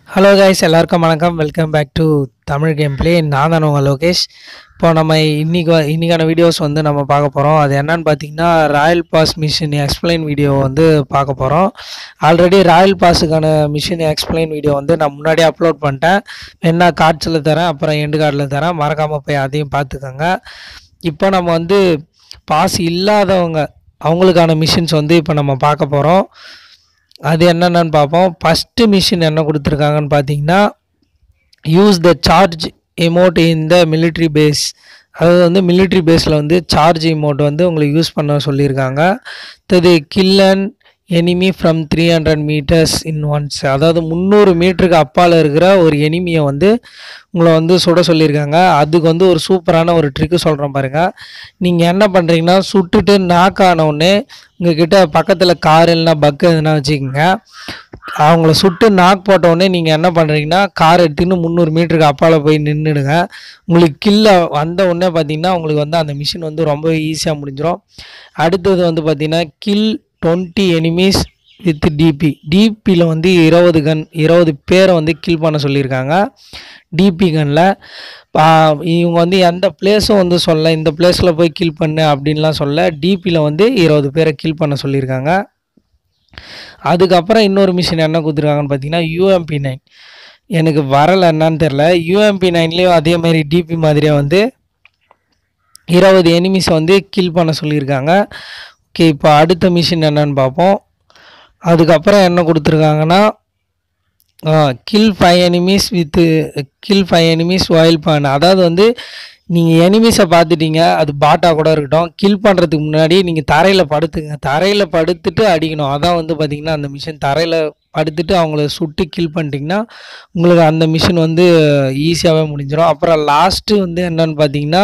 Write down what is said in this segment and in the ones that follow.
hello guys எல்லாருக்கும் வணக்கம் welcome back to Tamil game play நான் தான் உங்கள் லோகேஷ் இப்போ நம்ம இன்னைக்கு வ- இன்னைக்கான வீடியோஸ் வந்து நம்ம பார்க்க போகிறோம் அது என்னன்னு பார்த்தீங்கன்னா royal pass mission explain video வந்து பார்க்க போகிறோம் ஆல்ரெடி ராயல் பாஸுக்கான மிஷின் எக்ஸ்பிளைன் வீடியோ வந்து நான் முன்னாடியே அப்லோட் பண்ணிட்டேன் என்ன கார்ட்ஸில் தரேன் அப்புறம் எண்டு கார்டில் தரேன் மறக்காமல் போய் அதையும் பார்த்துக்கோங்க இப்போ நம்ம வந்து பாஸ் இல்லாதவங்க அவங்களுக்கான மிஷின்ஸ் வந்து இப்போ நம்ம பார்க்க போகிறோம் அது என்னென்னு பார்ப்போம் ஃபஸ்ட்டு மிஷின் என்ன கொடுத்துருக்காங்கன்னு பார்த்தீங்கன்னா use the charge emote in the military base அதாவது வந்து military பேஸில் வந்து சார்ஜ் எமோட் வந்து உங்களுக்கு யூஸ் பண்ண சொல்லியிருக்காங்க அது kill and enemy from three hundred meters in once அதாவது முந்நூறு மீட்டருக்கு அப்பால் இருக்கிற ஒரு எனிமியை வந்து உங்களை வந்து சுட சொல்லியிருக்காங்க அதுக்கு வந்து ஒரு சூப்பரான ஒரு ட்ரிக்கு சொல்கிறேன் பாருங்கள் நீங்கள் என்ன பண்ணுறீங்கன்னா சுட்டுட்டு நாக் ஆன உடனே உங்ககிட்ட பக்கத்தில் கார் இல்லைனா பக்கு எதுனா வச்சுக்கோங்க அவங்கள சுட்டு நாக் போட்ட உடனே நீங்கள் என்ன பண்ணுறீங்கன்னா கார் எடுத்துன்னு முந்நூறு மீட்டருக்கு அப்பால் போய் நின்றுடுங்க உங்களுக்கு கில்ல வந்த உடனே பார்த்தீங்கன்னா உங்களுக்கு வந்து அந்த மிஷின் வந்து ரொம்ப ஈஸியாக முடிஞ்சிடும் அடுத்தது வந்து பார்த்தீங்கன்னா kill twenty enemies with DP டிபியில் வந்து இருபது கன் இருபது பேரை வந்து கில் பண்ண சொல்லியிருக்காங்க டிபி கனில் இவங்க வந்து எந்த பிளேஸும் வந்து சொல்ல இந்த பிளேஸில் போய் கில் பண்ணு அப்படின்லாம் சொல்ல டிபியில் வந்து இருபது பேரை கில் பண்ண சொல்லியிருக்காங்க அதுக்கப்புறம் இன்னொரு மிஷின் என்ன கொடுத்துருக்காங்கன்னு பார்த்தீங்கன்னா யூஎம்பி நைன் எனக்கு வரலை என்னன்னு தெரில யூஎம்பி நைன்லேயும் அதே மாதிரி டிபி மாதிரியே வந்து இருபது எனிமிஸை வந்து கில் பண்ண சொல்லியிருக்காங்க ஓகே இப்போ அடுத்த மிஷின் என்னன்னு பார்ப்போம் அதுக்கப்புறம் என்ன கொடுத்துருக்காங்கன்னா kill five enemies with kill five enemies while pan அதாவது வந்து நீங்கள் எனிமீஸை பார்த்துட்டீங்க அது பாட்டா கூட இருக்கட்டும் கில் பண்ணுறதுக்கு முன்னாடி நீங்கள் தரையில் படுத்துங்க தரையில் படுத்துட்டு அடிக்கணும் அதான் வந்து பார்த்தீங்கன்னா அந்த மிஷின் தரையில் படுத்துட்டு அவங்கள சுட்டு கில் பண்ணிட்டீங்கன்னா உங்களுக்கு அந்த மிஷின் வந்து ஈஸியாகவே முடிஞ்சிடும் அப்புறம் லாஸ்ட்டு வந்து என்னன்னு பார்த்தீங்கன்னா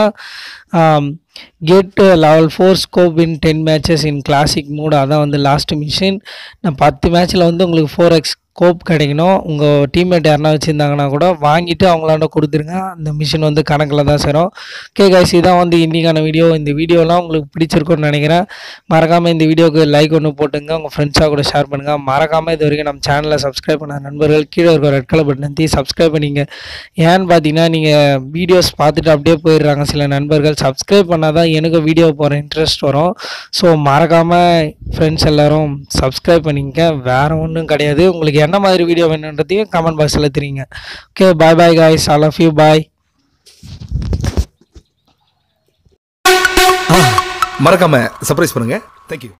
get level four scope in ten matches in classic mode அதான் வந்து லாஸ்ட் மிஷின் நான் பத்து மேட்ச்சில் வந்து உங்களுக்கு ஃபோர் எக்ஸ் ஸ்கோப் கிடைக்கணும் உங்கள் டீம்மேட் யாருனா வச்சுருந்தாங்கன்னா கூட வாங்கிட்டு அவங்களாண்ட கொடுத்துருங்க அந்த மிஷின் வந்து கணக்கில் தான் சேரும் ஓகே கைஸ் இதான் வந்து இன்றைக்கான வீடியோ இந்த வீடியோலாம் உங்களுக்கு பிடிச்சிருக்கும்னு நினைக்கிறேன் மறக்காமல் இந்த வீடியோக்கு லைக் ஒன்று போட்டுங்க உங்கள் ஃப்ரெண்ட்ஸாக கூட ஷேர் பண்ணுங்கள் மறக்காமல் இது வரைக்கும் நம்ம சேனலை சப்ஸ்கிரைப் பண்ண நண்பர்கள் கீழே இருக்க ரெட் கலர் பட்டன் நந்தி சப்ஸ்கிரைப் பண்ணிங்க ஏன்னு பார்த்தீங்கன்னா நீங்கள் வீடியோஸ் பார்த்துட்டு அப்படியே போயிடுறாங்க சில நண்பர்கள் சப்ஸ்கிரைப் பண்ணால் தான் எனக்கு வீடியோ போகிற இன்ட்ரெஸ்ட் வரும் ஸோ மறக்காமல் ஃப்ரெண்ட்ஸ் எல்லாரும் சப்ஸ்கிரைப் பண்ணிங்க வேறு ஒன்றும் கிடையாது உங்களுக்கு என்ன மாதிரி வீடியோ வேணுன்றதையும் கமெண்ட் பாக்ஸில் தெரியுங்க okay bye bye guys all of you bye மறக்காம சர்ப்ரைஸ் பண்ணுங்க தேங்க்யூ